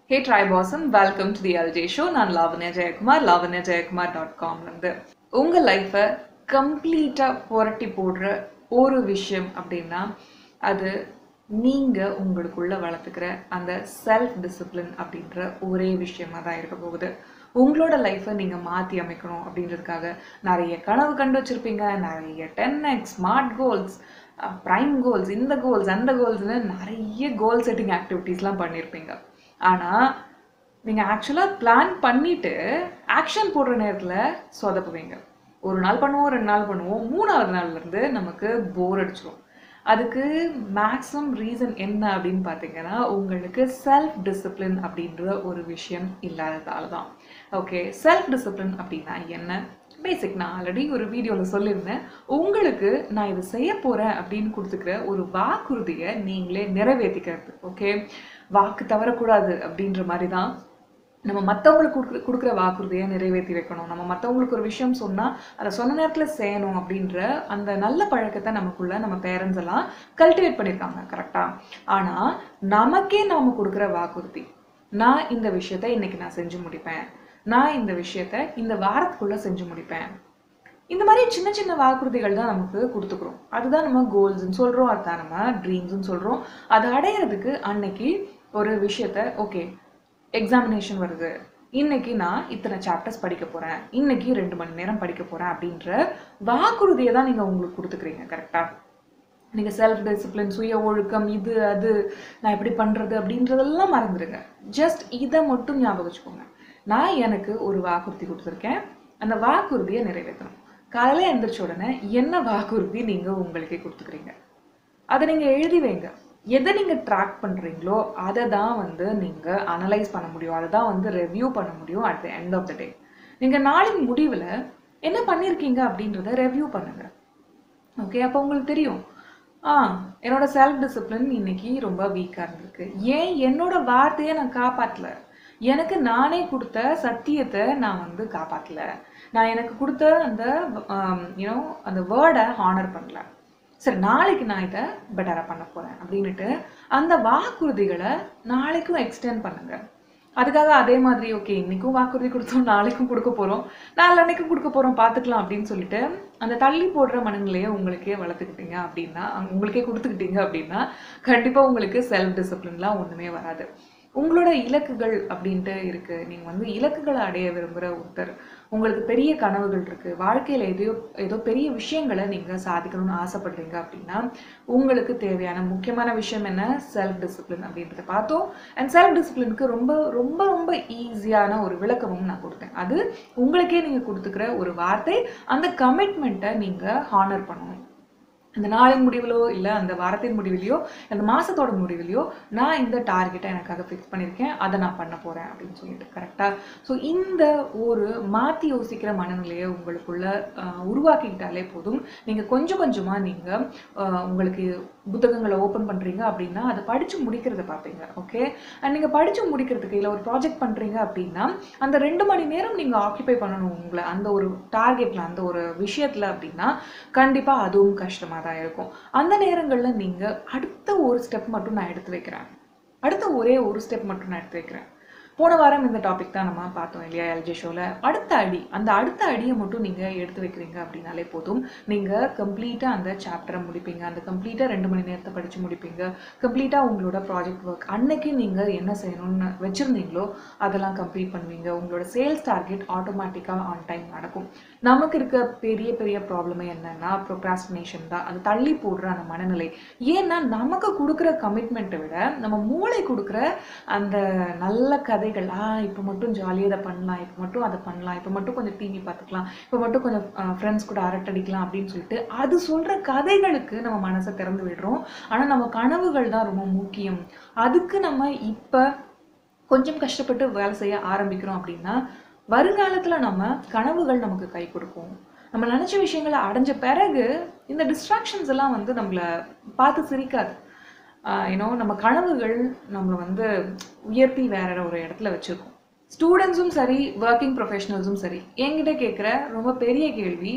ஹே ட்ரை பாசம் welcome to the LJ show நான் லாவண்யா ஜெயக்குமார் லாவண்யா ஜெயக்குமார் டாட் காம்லேருந்து உங்கள் லைஃப்பை கம்ப்ளீட்டாக புரட்டி போடுற ஒரு விஷயம் அப்படின்னா அது நீங்கள் உங்களுக்குள்ள வளர்த்துக்கிற அந்த செல்ஃப் டிசிப்ளின் அப்படின்ற ஒரே விஷயமா தான் இருக்க போகுது உங்களோட லைஃப்பை நீங்கள் மாற்றி அமைக்கணும் அப்படின்றதுக்காக நிறைய கனவு கண்டு வச்சுருப்பீங்க நிறைய ten X smart goals prime goals இந்த கோல்ஸ் அந்த கோல்ஸ்னு நிறைய கோல் செட்டிங் ஆக்டிவிட்டீஸ்லாம் பண்ணியிருப்பீங்க ஆனால் நீங்கள் ஆக்சுவலாக பிளான் பண்ணிவிட்டு ஆக்ஷன் போடுற நேரத்தில் சொதப்புவீங்க ஒரு நாள் பண்ணுவோம் ரெண்டு நாள் பண்ணுவோம் மூணாவது நாள்லேருந்து நமக்கு போர் அடிச்சிடும் அதுக்கு மேக்ஸிமம் ரீசன் என்ன அப்படின்னு பார்த்தீங்கன்னா உங்களுக்கு செல்ஃப் டிசிப்ளின் அப்படின்ற ஒரு விஷயம் இல்லாததால தான் ஓகே செல்ஃப் டிசிப்ளின் அப்படின்னா என்ன பேசிக் நான் ஆல்ரெடி ஒரு வீடியோவில் சொல்லியிருந்தேன் உங்களுக்கு நான் இது செய்ய போகிறேன் அப்படின்னு கொடுத்துக்கிற ஒரு வாக்குறுதியை நீங்களே நிறைவேற்றிக்கிறது ஓகே வாக்கு தவறக்கூடாது அப்படின்ற மாதிரி தான் நம்ம மற்றவங்களுக்கு கொடுக்குற கொடுக்குற வாக்குறுதியை நிறைவேற்றி வைக்கணும் நம்ம மற்றவங்களுக்கு ஒரு விஷயம் சொன்னால் அதை சொன்ன நேரத்தில் செய்யணும் அப்படின்ற அந்த நல்ல பழக்கத்தை நமக்குள்ள நம்ம பேரண்ட்ஸ் எல்லாம் கல்டிவேட் பண்ணியிருக்காங்க கரெக்டாக ஆனால் நமக்கே நாம் கொடுக்குற வாக்குறுதி நான் இந்த விஷயத்த இன்னைக்கு நான் செஞ்சு முடிப்பேன் நான் இந்த விஷயத்த இந்த வாரத்துக்குள்ளே செஞ்சு முடிப்பேன் இந்த மாதிரி சின்ன சின்ன வாக்குறுதிகள் தான் நமக்கு கொடுத்துக்கிறோம் அதுதான் நம்ம கோல்ஸ்ன்னு சொல்கிறோம் அதுதான் நம்ம ட்ரீம்ஸ்னு சொல்கிறோம் அதை அடையிறதுக்கு அன்னைக்கு ஒரு விஷயத்த ஓகே எக்ஸாமினேஷன் வருது இன்னைக்கு நான் இத்தனை சாப்டர்ஸ் படிக்க போகிறேன் இன்னைக்கு ரெண்டு மணி நேரம் படிக்க போகிறேன் அப்படின்ற வாக்குறுதியை தான் நீங்கள் உங்களுக்கு கொடுத்துக்கிறீங்க கரெக்டாக நீங்கள் செல்ஃப் டிசிப்ளின் சுய ஒழுக்கம் இது அது நான் எப்படி பண்ணுறது அப்படின்றதெல்லாம் மறந்துடுங்க ஜஸ்ட் இதை மட்டும் ஞாபகம் வச்சுக்கோங்க நான் எனக்கு ஒரு வாக்குறுதி கொடுத்துருக்கேன் அந்த வாக்குறுதியை நிறைவேற்றணும் காலையில் எழுந்திரிச்ச உடனே என்ன வாக்குறுதி நீங்கள் உங்களுக்கே கொடுத்துக்கிறீங்க அதை நீங்கள் எழுதி வைங்க எதை நீங்கள் ட்ராக் பண்ணுறீங்களோ அதை தான் வந்து நீங்கள் அனலைஸ் பண்ண முடியும் அதை தான் வந்து ரெவ்யூ பண்ண முடியும் at the end of the day நீங்கள் நாளின் முடிவில் என்ன பண்ணியிருக்கீங்க அப்படின்றத ரெவ்யூ பண்ணுங்க ஓகே அப்போ உங்களுக்கு தெரியும் ஆ என்னோட செல்ஃப் டிசிப்ளின் இன்னைக்கு ரொம்ப வீக்காக இருந்திருக்கு ஏன் என்னோட வார்த்தையை நான் காப்பாற்றல எனக்கு நானே கொடுத்த சத்தியத்தை நான் வந்து காப்பாற்றல நான் எனக்கு கொடுத்த அந்த யூனோ அந்த வேர்டை ஹானர் பண்ணல சரி நாளைக்கு நான் இதை பெட்டராக பண்ண போகிறேன் அப்படின்னுட்டு அந்த வாக்குறுதிகளை நாளைக்கும் எக்ஸ்டெண்ட் பண்ணுங்க அதுக்காக அதே மாதிரி ஓகே இன்னைக்கும் வாக்குறுதி கொடுத்தோம் நாளைக்கும் கொடுக்க போகிறோம் நாளன்னைக்கும் கொடுக்க போகிறோம் பார்த்துக்கலாம் அப்படின்னு சொல்லிட்டு அந்த தள்ளி போடுற மனநிலையை உங்களுக்கே வளர்த்துக்கிட்டீங்க அப்படின்னா உங்களுக்கே கொடுத்துக்கிட்டீங்க அப்படின்னா கண்டிப்பாக உங்களுக்கு செல்ஃப் டிசிப்ளின்லாம் ஒன்றுமே வராது உங்களோட இலக்குகள் அப்படின்ட்டு இருக்கு நீங்க வந்து இலக்குகளை அடைய விரும்புகிற ஒருத்தர் உங்களுக்கு பெரிய கனவுகள் இருக்கு வாழ்க்கையில எதையோ ஏதோ பெரிய விஷயங்களை நீங்க சாதிக்கணும்னு ஆசைப்படுறீங்க அப்படின்னா உங்களுக்கு தேவையான முக்கியமான விஷயம் என்ன செல்ஃப் டிசிப்ளின் அப்படின்றத பார்த்தோம் அண்ட் செல்ஃப் டிசிப்ளினுக்கு ரொம்ப ரொம்ப ரொம்ப ஈஸியான ஒரு விளக்கமும் நான் கொடுத்தேன் அது உங்களுக்கே நீங்க கொடுத்துக்கிற ஒரு வார்த்தை அந்த கமிட்மெண்ட்டை நீங்க ஹானர் பண்ணணும் அந்த நாளின் முடிவிலோ இல்லை அந்த வாரத்தின் முடிவிலையோ அந்த மாதத்தோட முடிவிலையோ நான் இந்த டார்கெட்டை எனக்காக ஃபிக்ஸ் பண்ணியிருக்கேன் அதை நான் பண்ண போகிறேன் அப்படின்னு சொல்லிட்டு கரெக்டாக ஸோ இந்த ஒரு மாற்றி யோசிக்கிற மனநிலையை உங்களுக்குள்ள உருவாக்கிக்கிட்டாலே போதும் நீங்கள் கொஞ்சம் கொஞ்சமாக நீங்கள் உங்களுக்கு புத்தகங்களை ஓப்பன் பண்ணுறீங்க அப்படின்னா அதை படித்து முடிக்கிறத பார்ப்பீங்க ஓகே அண்ட் நீங்கள் படித்து முடிக்கிறதுக்கு இல்லை ஒரு ப்ராஜெக்ட் பண்ணுறீங்க அப்படின்னா அந்த ரெண்டு மணி நேரம் நீங்கள் ஆக்கியபை பண்ணணும் உங்களை அந்த ஒரு டார்கெட்டில் அந்த ஒரு விஷயத்தில் அப்படின்னா கண்டிப்பாக அதுவும் கஷ்டமாக தான் இருக்கும் அந்த நேரங்களில் நீங்கள் அடுத்த ஒரு ஸ்டெப் மட்டும் நான் எடுத்து வைக்கிறேன் அடுத்த ஒரே ஒரு ஸ்டெப் மட்டும் நான் எடுத்து வைக்கிறேன் போன வாரம் இந்த டாபிக் தான் நம்ம பார்த்தோம் இல்லையா எல்ஜி ஷோவில் அடுத்த அடி அந்த அடுத்த அடியை மட்டும் நீங்கள் எடுத்து வைக்கிறீங்க அப்படின்னாலே போதும் நீங்கள் கம்ப்ளீட்டாக அந்த சாப்டரை முடிப்பீங்க அந்த கம்ப்ளீட்டாக ரெண்டு மணி நேரத்தை படித்து முடிப்பீங்க கம்ப்ளீட்டாக உங்களோட ப்ராஜெக்ட் ஒர்க் அன்னைக்கு நீங்கள் என்ன செய்யணும்னு வச்சுருந்தீங்களோ அதெல்லாம் கம்ப்ளீட் பண்ணுவீங்க உங்களோட சேல்ஸ் டார்கெட் ஆட்டோமேட்டிக்காக ஆன் டைம் நடக்கும் நமக்கு இருக்க பெரிய பெரிய ப்ராப்ளமே என்னன்னா ப்ரொக்ராஸ்டினேஷன் தான் அது தள்ளி போடுற அந்த மனநிலை ஏன்னா நமக்கு கொடுக்குற கமிட்மெண்ட்டை விட நம்ம மூளை கொடுக்குற அந்த நல்ல கதைகள் ஆ இப்போ மட்டும் ஜாலியாக இதை பண்ணலாம் இப்போ மட்டும் அதை பண்ணலாம் இப்போ மட்டும் கொஞ்சம் டிவி பார்த்துக்கலாம் இப்போ மட்டும் கொஞ்சம் ஃப்ரெண்ட்ஸ் கூட அரட்டடிக்கலாம் அப்படின்னு சொல்லிட்டு அது சொல்கிற கதைகளுக்கு நம்ம மனசை திறந்து விடுறோம் ஆனால் நம்ம கனவுகள் தான் ரொம்ப முக்கியம் அதுக்கு நம்ம இப்போ கொஞ்சம் கஷ்டப்பட்டு வேலை செய்ய ஆரம்பிக்கிறோம் அப்படின்னா வருங்காலத்தில் நம்ம கனவுகள் நமக்கு கை கொடுக்கும் நம்ம நினச்ச விஷயங்களை அடைஞ்ச பிறகு இந்த டிஸ்ட்ராக்ஷன்ஸ் எல்லாம் வந்து நம்மளை பார்த்து சிரிக்காது யூனோ நம்ம கனவுகள் நம்மளை வந்து உயர்த்தி வேற ஒரு இடத்துல வச்சுருக்கோம் ஸ்டூடெண்ட்ஸும் சரி ஒர்க்கிங் ப்ரொஃபஷனல்ஸும் சரி என்கிட்ட கேட்குற ரொம்ப பெரிய கேள்வி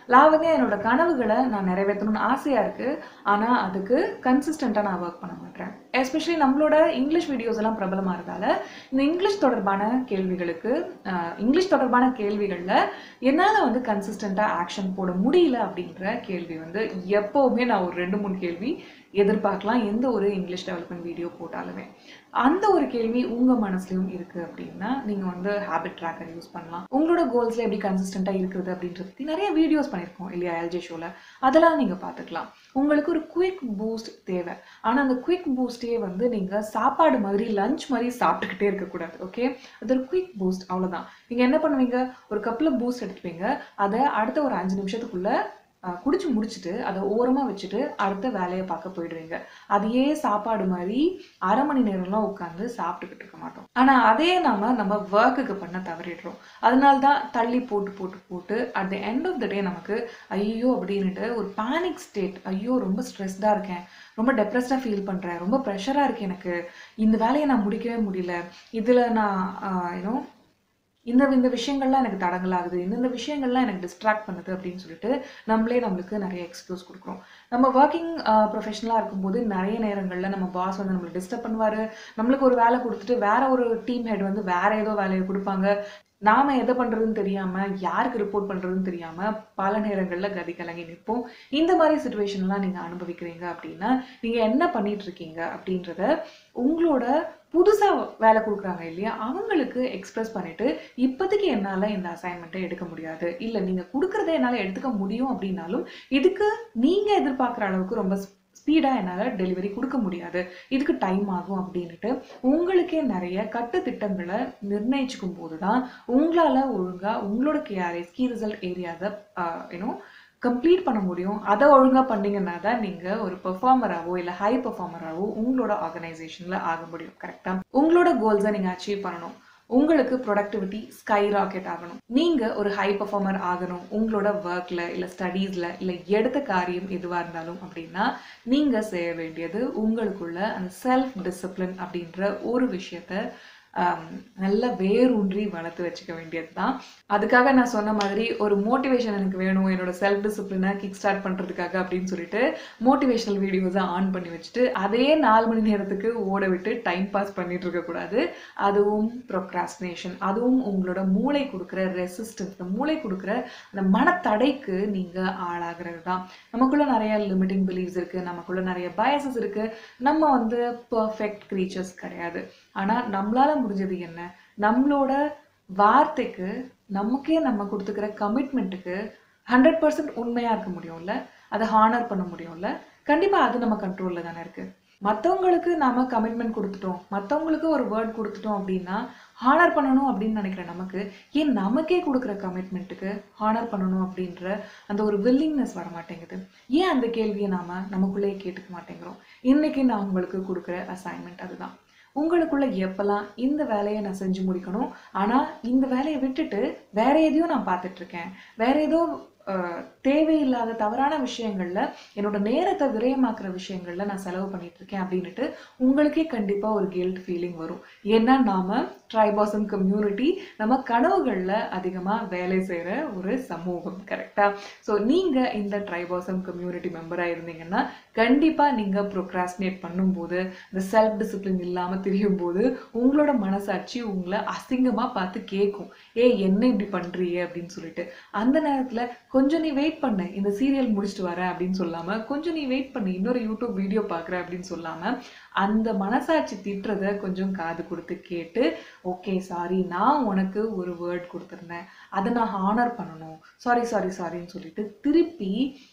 லாவண்யா என்னோட கனவுகளை நான் நிறைவேற்றணும்னு ஆசையாக இருக்குது ஆனால் அதுக்கு கன்சிஸ்டண்ட்டாக நான் ஒர்க் பண்ண மாட்டேன் எஸ்பெஷலி நம்மளோட இங்கிலீஷ் வீடியோஸ் எல்லாம் பிரபலமாக இருந்தால இந்த இங்கிலீஷ் தொடர்பான கேள்விகளுக்கு ஆஹ், இங்கிலீஷ் தொடர்பான கேள்விகளில் என்னால் வந்து கன்சிஸ்டண்ட்டாக ஆக்ஷன் போட முடியல அப்படின்ற கேள்வி வந்து எப்போவுமே நான் ஒரு ரெண்டு மூணு கேள்வி எதிர்பார்க்கலாம் எந்த ஒரு இங்கிலீஷ் டெவலப்மெண்ட் வீடியோ போட்டாலுமே அந்த ஒரு கேள்வி உங்கள் மனசுலையும் இருக்குது அப்படின்னா நீங்கள் வந்து ஹேபிட் ட்ராக்கர் யூஸ் பண்ணலாம் உங்களோட கோல்ஸில் எப்படி கன்சிஸ்டண்ட்டாக இருக்குது அப்படின்றத பற்றி நிறைய வீடியோஸ் பண்ணியிருக்கோம் இல்லையா எல்ஜே ஷோவில் அதெல்லாம் நீங்கள் பார்த்துக்கலாம் உங்களுக்கு ஒரு குயிக் பூஸ்ட் தேவை ஆனால் அந்த குயிக் பூஸ்டே வந்து நீங்கள் சாப்பாடு மாதிரி லஞ்ச் மாதிரி சாப்பிட்டுக்கிட்டே இருக்கக்கூடாது ஓகே அது ஒரு குயிக் பூஸ்ட் அவ்வளோதான் நீங்கள் என்ன பண்ணுவீங்க ஒரு கப்பில் பூஸ்ட் எடுத்துப்பீங்க அதை அடுத்த ஒரு அஞ்சு நிமிஷத்துக்குள்ள அஹ், குடிச்சு முடிச்சுட்டு அதை ஓரமாக வச்சுட்டு அடுத்த வேலையை பார்க்க போயிடுவீங்க அதையே சாப்பாடு மாதிரி அரை மணி நேரம்லாம் உட்காந்து சாப்பிட்டுக்கிட்டு இருக்க மாட்டோம் ஆனால் அதே நாம நம்ம ஒர்க்குக்கு பண்ண தவறிடுறோம் அதனால தான் தள்ளி போட்டு போட்டு போட்டு at the end of the day நமக்கு ஐயோ அப்படின்ட்டு ஒரு பேனிக் ஸ்டேட் ஐயோ ரொம்ப ஸ்ட்ரெஸ்டாக இருக்கேன் ரொம்ப டெப்ரெஸ்டாக ஃபீல் பண்ணுறேன் ரொம்ப ப்ரெஷராக இருக்கு எனக்கு இந்த வேலையை நான் முடிக்கவே முடியல இதில் நான் யூனோ இந்த இந்த விஷயங்கள்லாம் எனக்கு தடங்கலாகுது இந்தந்த விஷயங்கள்லாம் எனக்கு டிஸ்ட்ராக்ட் பண்ணுது அப்படின்னு சொல்லிட்டு நம்மளே நம்மளுக்கு நிறைய எக்ஸ்கியூஸ் கொடுக்குறோம் நம்ம ஒர்க்கிங் ப்ரொஃபஷனலாக இருக்கும்போது நிறைய நேரங்களில் நம்ம பாஸ் வந்து நம்மளை டிஸ்டர்ப் பண்ணுவார் நம்மளுக்கு ஒரு வேலை கொடுத்துட்டு வேற ஒரு டீம் ஹெட் வந்து வேற ஏதோ வேலையை கொடுப்பாங்க நாம எதை பண்றதுன்னு தெரியாம யாருக்கு ரிப்போர்ட் பண்றதுன்னு தெரியாம பல நேரங்கள்ல கதி கலங்கி நிற்போம் இந்த மாதிரி சுச்சுவேஷன்லாம் நீங்க அனுபவிக்கிறீங்க அப்படின்னா நீங்க என்ன பண்ணிட்டு இருக்கீங்க அப்படின்றத உங்களோட புதுசா வேலை கொடுக்குறாங்க இல்லையா அவங்களுக்கு எக்ஸ்பிரஸ் பண்ணிட்டு இப்போதைக்கு என்னால இந்த அசைன்மெண்ட்டை எடுக்க முடியாது இல்ல நீங்க கொடுக்கறத என்னால எடுத்துக்க முடியும் அப்படின்னாலும் இதுக்கு நீங்க எதிர்பார்க்குற அளவுக்கு ரொம்ப ஸ்பீடாக என்னால் டெலிவரி கொடுக்க முடியாது இதுக்கு டைம் ஆகும் அப்படின்ட்டு உங்களுக்கே நிறைய கட்டு திட்டங்களை நிர்ணயிச்சுக்கும் போது தான் உங்களால் ஒழுங்காக உங்களோட கேஆர்எஸ் கீ ரிசல்ட் ஏரியாவை யூனோ கம்ப்ளீட் பண்ண முடியும் அதை ஒழுங்காக பண்ணீங்கன்னா தான் நீங்கள் ஒரு பெர்ஃபார்மராகவோ இல்லை ஹை பெர்ஃபார்மராகவோ உங்களோட ஆர்கனைசேஷனில் ஆக முடியும் கரெக்டாக உங்களோட கோல்ஸை நீங்கள் அச்சீவ் பண்ணணும் உங்களுக்கு ப்ரொடக்டிவிட்டி ஸ்கை ராக்கெட் ஆகணும் நீங்க ஒரு ஹை பெர்ஃபார்மர் ஆகணும் உங்களோட ஒர்க்ல இல்ல ஸ்டடீஸ்ல இல்ல எடுத்த காரியம் எதுவா இருந்தாலும் அப்படின்னா நீங்க செய்ய வேண்டியது உங்களுக்குள்ள அந்த செல்ஃப் டிசிப்ளின் அப்படின்ற ஒரு விஷயத்த ஆம், நல்லா வேரூன்றி வளர்த்து வச்சுக்க வேண்டியது தான் அதுக்காக நான் சொன்ன மாதிரி ஒரு மோட்டிவேஷன் எனக்கு வேணும் என்னோட செல்ஃப் டிசிப்ளினை கிக் ஸ்டார்ட் பண்ணுறதுக்காக அப்படின்னு சொல்லிட்டு மோட்டிவேஷனல் வீடியோஸை ஆன் பண்ணி வச்சுட்டு அதே நாலு மணி நேரத்துக்கு ஓட விட்டு டைம் பாஸ் பண்ணிட்டு இருக்கக்கூடாது அதுவும் ப்ரொக்ராஸ்டினேஷன் அதுவும் உங்களோட மூளை கொடுக்குற ரெசிஸ்டன்ஸ் இந்த மூளை கொடுக்குற அந்த மனத்தடைக்கு நீங்கள் ஆளாகிறது தான் நமக்குள்ள நிறைய லிமிட்டிங் பிலீவ்ஸ் இருக்குது நமக்குள்ள நிறைய பயசஸ் இருக்குது நம்ம வந்து பர்ஃபெக்ட் க்ரீச்சர்ஸ் கிடையாது ஆனால் நம்மளால முடிஞ்சது என்ன நம்மளோட வார்த்தைக்கு நமக்கே நம்ம கொடுத்துக்கிற கமிட்மெண்ட்டுக்கு ஹண்ட்ரட் பர்சன்ட் உண்மையாக இருக்க முடியும்ல அதை ஹானர் பண்ண முடியும்ல கண்டிப்பாக அது நம்ம கண்ட்ரோலில் தானே இருக்குது மற்றவங்களுக்கு நாம கமிட்மெண்ட் கொடுத்துட்டோம் மற்றவங்களுக்கு ஒரு வேர்ட் கொடுத்துட்டோம் அப்படின்னா ஹானர் பண்ணணும் அப்படின்னு நினைக்கிற நமக்கு ஏன் நமக்கே கொடுக்குற கமிட்மெண்ட்டுக்கு ஹானர் பண்ணணும் அப்படின்ற அந்த ஒரு வில்லிங்னஸ் வர மாட்டேங்குது ஏன் அந்த கேள்வியை நாம நமக்குள்ளேயே கேட்டுக்க மாட்டேங்கிறோம் இன்னைக்கு நான் உங்களுக்கு கொடுக்குற அசைன்மெண்ட் அதுதான் உங்களுக்குள்ள எப்பெல்லாம் இந்த வேலையை நான் செஞ்சு முடிக்கணும் ஆனா இந்த வேலையை விட்டுட்டு வேற எதையும் நான் பார்த்துட்டு இருக்கேன் வேற ஏதோ அஹ், தேவையில்லாத தவறான விஷயங்கள்ல என்னோட நேரத்தை விரயமாக்குற விஷயங்கள்ல நான் செலவு பண்ணிட்டு இருக்கேன் அப்படின்னுட்டு உங்களுக்கே கண்டிப்பா ஒரு கில்ட் ஃபீலிங் வரும் ஏன்னா நாம ட்ரைபாசம் கம்யூனிட்டி நம்ம கனவுகள்ல அதிகமா வேலை செய்யற ஒரு சமூகம் கரெக்டா ஸோ நீங்க இந்த ட்ரைபாசம் கம்யூனிட்டி மெம்பரா இருந்தீங்கன்னா கண்டிப்பா நீங்க ப்ரொக்ராஸ்டினேட் பண்ணும்போது இந்த செல்ஃப் டிசிப்ளின் இல்லாம திரியும் போது உங்களோட மனசாட்சி உங்களை அசிங்கமா பார்த்து கேட்கும் ஏ என்ன இப்படி பண்றீங்க அப்படின்னு சொல்லிட்டு அந்த நேரத்துல கொஞ்சம் நீ வெயிட் பண்ணு இந்த சீரியல் முடிச்சுட்டு வரேன் அப்படின்னு சொல்லாம கொஞ்சம் நீ வெயிட் பண்ணு இன்னொரு யூடியூப் வீடியோ பார்க்குறேன் அப்படின்னு சொல்லாம அந்த மனசாட்சி திட்டுறத கொஞ்சம் காது கொடுத்து கேட்டு ஓகே சாரி நான் உனக்கு ஒரு வேர்ட் கொடுத்துருந்தேன் அதை நான் ஹானர் பண்ணணும் சாரி சாரி சாரின்னு சொல்லிட்டு திருப்பி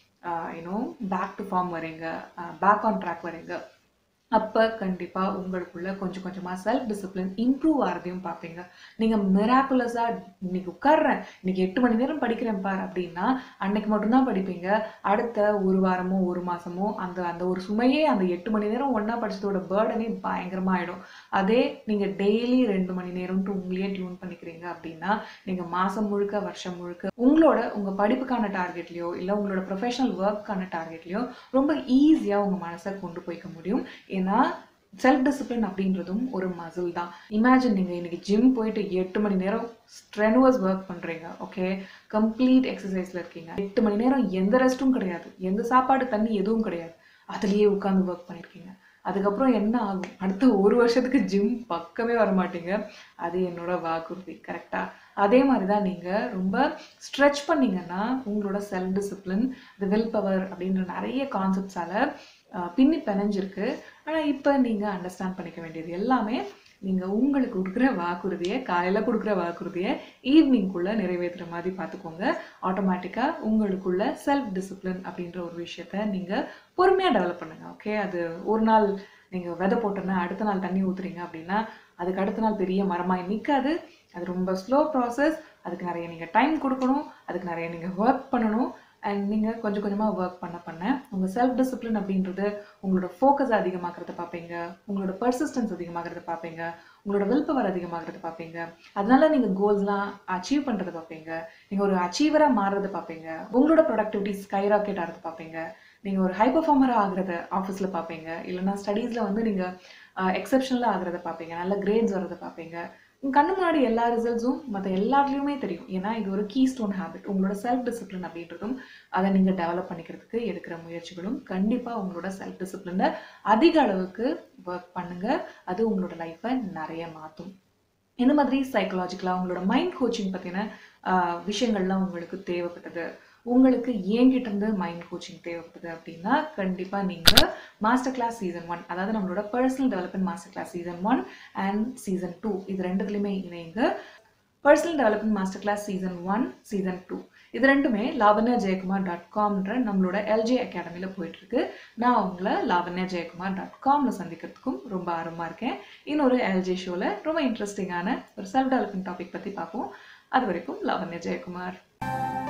யூனோ பேக் டு ஃபார்ம் வரீங்க பேக் ஆன் ட்ராக் வரீங்க அப்போ கண்டிப்பாக உங்களுக்குள்ள கொஞ்சம் கொஞ்சமாக செல்ஃப் டிசிப்ளின் இம்ப்ரூவ் ஆகிறதையும் பார்ப்பீங்க நீங்கள் மிராக்குலஸாக இன்னைக்கு உட்கார்றேன் இன்னைக்கு எட்டு மணி நேரம் படிக்கிறேன் பார் அப்படின்னா அன்னைக்கு மட்டும்தான் படிப்பீங்க அடுத்த ஒரு வாரமோ ஒரு மாசமோ அந்த அந்த ஒரு சுமையே அந்த எட்டு மணி நேரம் ஒன்றா படிச்சதோட பேர்டனே பயங்கரமாக ஆயிடும் அதே நீங்கள் டெய்லி ரெண்டு மணி நேரம்ட்டு உங்களையே டியூன் பண்ணிக்கிறீங்க அப்படின்னா நீங்கள் மாதம் முழுக்க வருஷம் முழுக்க உங்களோட உங்கள் படிப்புக்கான டார்கெட்லையோ இல்லை உங்களோட ப்ரொஃபஷனல் ஒர்க்கான டார்கெட்லையோ ரொம்ப ஈஸியாக உங்கள் மனசை கொண்டு போய்க்க முடியும் ஏன்னா செல்ஃப் டிசிப்ளின் அப்படின்றதும் ஒரு மசில் தான் இமேஜின் நீங்கள் இன்னைக்கு ஜிம் போயிட்டு எட்டு மணி நேரம் ஸ்ட்ரெனுவஸ் ஒர்க் பண்ணுறீங்க ஓகே கம்ப்ளீட் எக்ஸசைஸில் இருக்கீங்க எட்டு மணி நேரம் எந்த ரெஸ்ட்டும் கிடையாது எந்த சாப்பாடு தண்ணி எதுவும் கிடையாது அதுலேயே உட்காந்து ஒர்க் பண்ணியிருக்கீங்க அதுக்கப்புறம் என்ன ஆகும் அடுத்த ஒரு வருஷத்துக்கு ஜிம் பக்கமே வர மாட்டீங்க அது என்னோட வாக்குறுதி கரெக்டாக அதே மாதிரி தான் நீங்கள் ரொம்ப ஸ்ட்ரெச் பண்ணீங்கன்னா உங்களோட செல்ஃப் டிசிப்ளின் இந்த வில் பவர் அப்படின்ற நிறைய கான்செப்ட்ஸால் பின்னி பிணைஞ்சிருக்கு ஆனால் இப்போ நீங்கள் அண்டர்ஸ்டாண்ட் பண்ணிக்க வேண்டியது எல்லாமே நீங்கள் உங்களுக்கு கொடுக்குற வாக்குறுதியை காலையில் கொடுக்குற வாக்குறுதியை ஈவினிங்குள்ளே நிறைவேற்றுற மாதிரி பார்த்துக்கோங்க ஆட்டோமேட்டிக்காக உங்களுக்குள்ள செல்ஃப் டிசிப்ளின் அப்படின்ற ஒரு விஷயத்த நீங்கள் பொறுமையாக டெவலப் பண்ணுங்கள் ஓகே அது ஒரு நாள் நீங்கள் விதை போட்டோன்னா அடுத்த நாள் தண்ணி ஊற்றுறீங்க அப்படின்னா அதுக்கு அடுத்த நாள் பெரிய மரமாய் நிற்காது அது ரொம்ப ஸ்லோ ப்ராசஸ் அதுக்கு நிறைய நீங்கள் டைம் கொடுக்கணும் அதுக்கு நிறைய நீங்கள் ஒர்க் பண்ணணும் அண்ட் நீங்கள் கொஞ்சம் கொஞ்சமாக ஒர்க் பண்ண பண்ண உங்கள் செல்ஃப் டிசிப்ளின் அப்படின்றது உங்களோட ஃபோக்கஸ் அதிகமாகிறத பார்ப்பீங்க உங்களோட பர்சிஸ்டன்ஸ் அதிகமாகிறத பார்ப்பீங்க உங்களோட வில் பவர் அதிகமாகிறத பார்ப்பீங்க அதனால நீங்கள் கோல்ஸ்லாம் அச்சீவ் பண்ணுறத பார்ப்பீங்க நீங்கள் ஒரு அச்சீவராக மாறுறத பார்ப்பீங்க உங்களோட ப்ரொடக்டிவிட்டி ஸ்கை ராக்கெட் ஆகிறது பார்ப்பீங்க நீங்கள் ஒரு ஹை பர்ஃபார்மராக ஆகிறத ஆஃபீஸில் பார்ப்பீங்க இல்லைன்னா ஸ்டடீஸில் வந்து நீங்கள் எக்ஸப்ஷனலாக ஆகிறத பார்ப்பீங்க நல்ல கிரேட்ஸ் வர்றதை பார்ப்பீங்க உங்க கண்ணு முன்னாடி எல்லா ரிசல்ட்ஸும் மற்ற எல்லாத்துலேயுமே தெரியும் ஏன்னா இது ஒரு கீ ஸ்டோன் ஹேபிட் உங்களோட செல்ஃப் டிசிப்ளின் அப்படின்றதும் அதை நீங்கள் டெவலப் பண்ணிக்கிறதுக்கு எடுக்கிற முயற்சிகளும் கண்டிப்பாக உங்களோட செல்ஃப் டிசிப்ளினை அதிக அளவுக்கு ஒர்க் பண்ணுங்க அது உங்களோட லைஃப்பை நிறைய மாற்றும் இந்த மாதிரி சைக்கலாஜிக்கலாக உங்களோட மைண்ட் கோச்சிங் பற்றின விஷயங்கள்லாம் உங்களுக்கு தேவைப்பட்டது உங்களுக்கு என்கிட்ட இருந்து மைண்ட் கோச்சிங் தேவைப்படுது அப்படின்னா கண்டிப்பாக நீங்கள் மாஸ்டர் கிளாஸ் சீசன் ஒன் அதாவது நம்மளோட personal development master class season one and season two இது ரெண்டுத்துலையுமே இணைங்க personal development master class season one season two இது ரெண்டுமே லாவண்யா ஜெயக்குமார் டாட் காம்ன்ற நம்மளோட எல்ஜே அகாடமியில் போயிட்டுருக்கு நான் உங்களை லாவண்யா ஜெயக்குமார் டாட் காமில் சந்திக்கிறதுக்கும் ரொம்ப ஆர்வமாக இருக்கேன் இன்னொரு எல்ஜே ஷோவில் ரொம்ப இன்ட்ரெஸ்டிங்கான ஒரு செல்ஃப் டெவலப்மெண்ட் டாபிக் பற்றி பார்ப்போம் அது வரைக்கும் லாவண்யா ஜெயக்குமார்